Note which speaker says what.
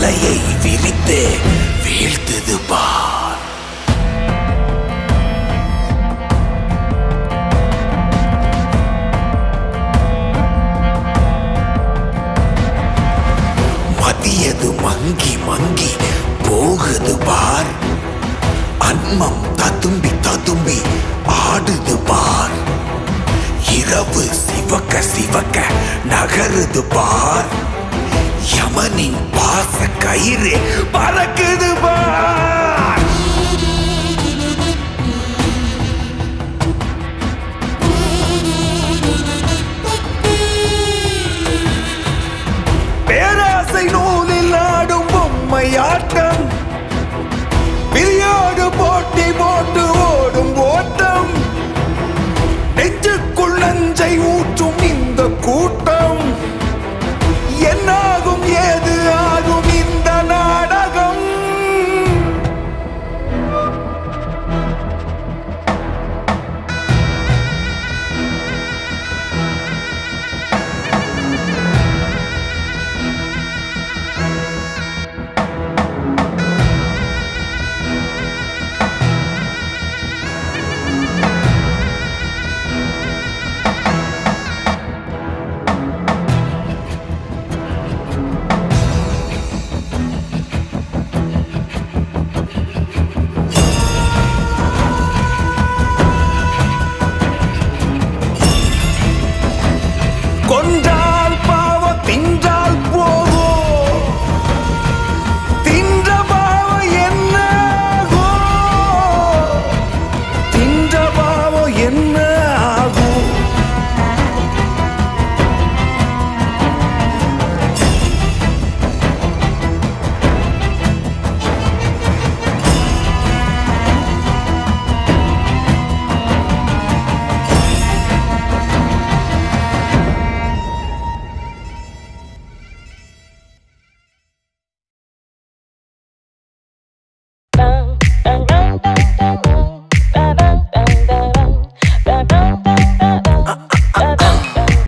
Speaker 1: வலையை விரித்து வீழ்த்துது பார் மதியது மங்கி மங்கி போகுது பார் அன்மம் ததும்பி ததும்பி ஆடுது பார் இரவு சிவக்க சிவக்க நகருது பார் யமனின் பாச கயிறு பறக்குது பார் பேராசை நூலில் ஆடும் பொம்மையாட்டம் பிரியோடு போட்டி போட்டு ஓடும் ஓட்டம் நெஞ்சுக்குள் நஞ்சை ஊற்றும் இந்த கூட்டம்